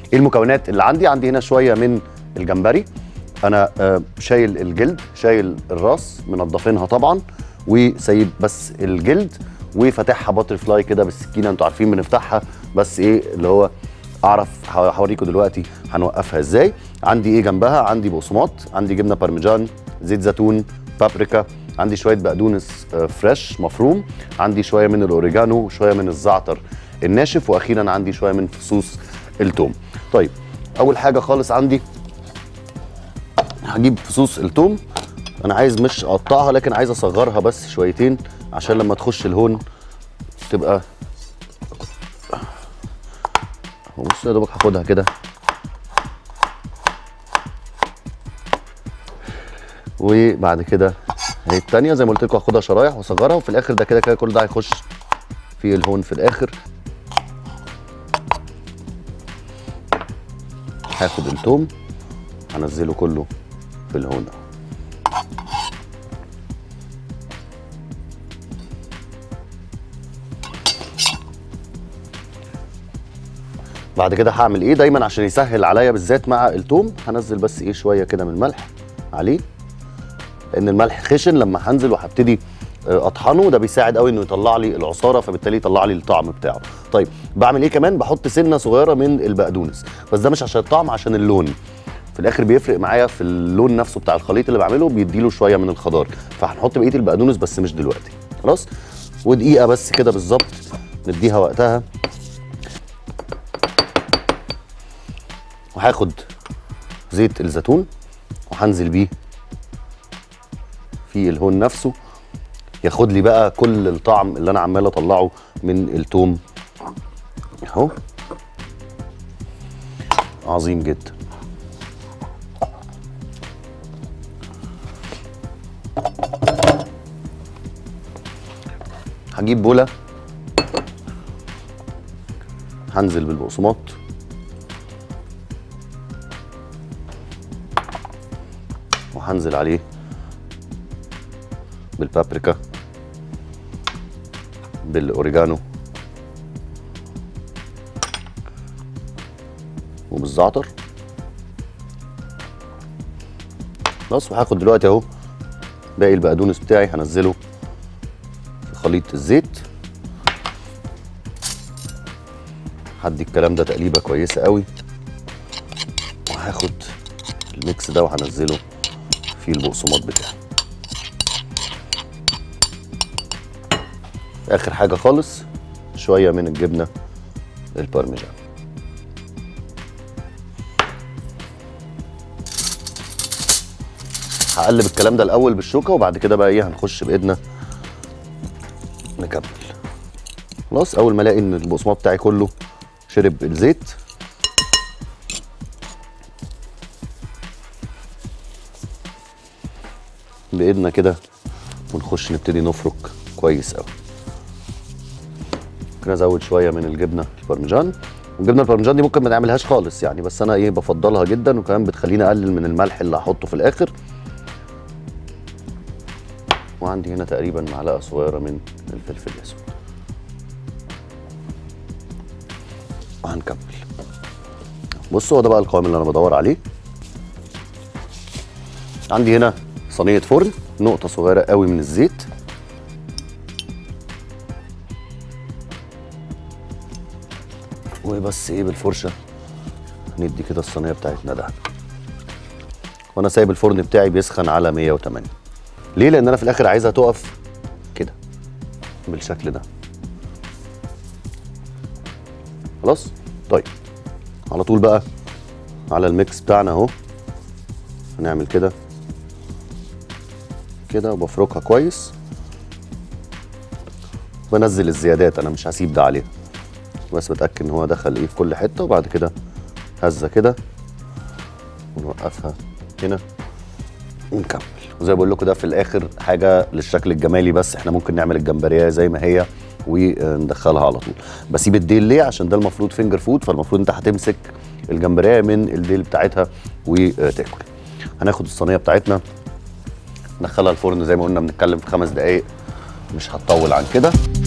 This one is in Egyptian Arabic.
ايه المكونات اللي عندي عندي هنا شويه من الجمبري انا آه، شايل الجلد شايل الراس منضفينها طبعا وسايب بس الجلد وفاتحها باتر فلاي كده بالسكينه انتوا عارفين بنفتحها بس ايه اللي هو اعرف ه- هوريكم دلوقتي هنوقفها ازاي عندي ايه جنبها عندي بقسماط عندي جبنه بارميجان زيت زيتون بابريكا عندي شويه بقدونس آه، فريش مفروم عندي شويه من الاوريجانو وشويه من الزعتر الناشف واخيرا عندي شويه من فصوص التوم طيب اول حاجه خالص عندي هجيب فصوص التوم انا عايز مش اقطعها لكن عايز اصغرها بس شويتين عشان لما تخش الهون تبقى بص يا دوبك هاخدها كده وبعد كده هي التانية زي ما قلت لكم هاخدها شرايح واصغرها وفي الاخر ده كده كده كل ده هيخش في الهون في الاخر هاخد التوم هنزله كله في الهون ده بعد كده هعمل ايه دايما عشان يسهل عليا بالذات مع التوم هنزل بس ايه شويه كده من الملح عليه لان الملح خشن لما هنزل وهبتدي آه، اطحنه ده بيساعد قوي انه يطلع لي العصاره فبالتالي يطلع لي الطعم بتاعه طيب بعمل ايه كمان بحط سنه صغيره من البقدونس بس ده مش عشان الطعم عشان اللون في الاخر بيفرق معايا في اللون نفسه بتاع الخليط اللي بعمله بيديله شويه من الخضار فهنحط بقيه البقدونس بس مش دلوقتي خلاص ودقيقه بس كده بالظبط نديها وقتها وهاخد زيت الزيتون وهنزل بيه في الهون نفسه ياخد لي بقى كل الطعم اللي انا عمال اطلعه من التوم اهو عظيم جدا هجيب بوله هنزل بالبقسماط وهنزل عليه بالبابريكا بالاوريجانو وبالزعتر بس وهاخد دلوقتي اهو باقي البقدونس بتاعي هنزله في خليط الزيت هدي الكلام ده تقليبه كويسه قوي وهاخد الميكس ده وهنزله في البقسماط بتاعي اخر حاجه خالص شويه من الجبنه البارميجان هقلب الكلام ده الاول بالشوكه وبعد كده بقى ايه هنخش بايدنا نكمل خلاص اول ما الاقي ان البقسماط بتاعي كله شرب الزيت بايدنا كده ونخش نبتدي نفرك كويس قوي ممكن ازود شويه من الجبنه البارميجان والجبنه البارميجان دي ممكن ما نعملهاش خالص يعني بس انا ايه بفضلها جدا وكمان بتخليني اقلل من الملح اللي هحطه في الاخر وعندي هنا تقريبا معلقه صغيره من الفلفل الاسود وهنكمل بصوا هو ده بقى القوام اللي انا بدور عليه عندي هنا صينيه فرن نقطه صغيره قوي من الزيت وبس ايه بالفرشه ندي كده الصينيه بتاعتنا ده وانا سايب الفرن بتاعي بيسخن على 180 ليه لان انا في الاخر عايزها تقف كده بالشكل ده خلاص طيب على طول بقى على الميكس بتاعنا اهو هنعمل كده كده وبفركها كويس بنزل الزيادات انا مش هسيب ده عليها بس بتاكد ان هو دخل ايه في كل حته وبعد كده هزه كده ونوقفها هنا ونكمل وزي ما بقول لكم ده في الاخر حاجه للشكل الجمالي بس احنا ممكن نعمل الجمبريه زي ما هي وندخلها على طول بسيب الديل ليه عشان ده المفروض فينجر فود فالمفروض انت هتمسك الجمبريه من الديل بتاعتها وتاكل هناخد الصينيه بتاعتنا ندخلها الفرن زي ما قلنا بنتكلم في خمس دقايق مش هتطول عن كده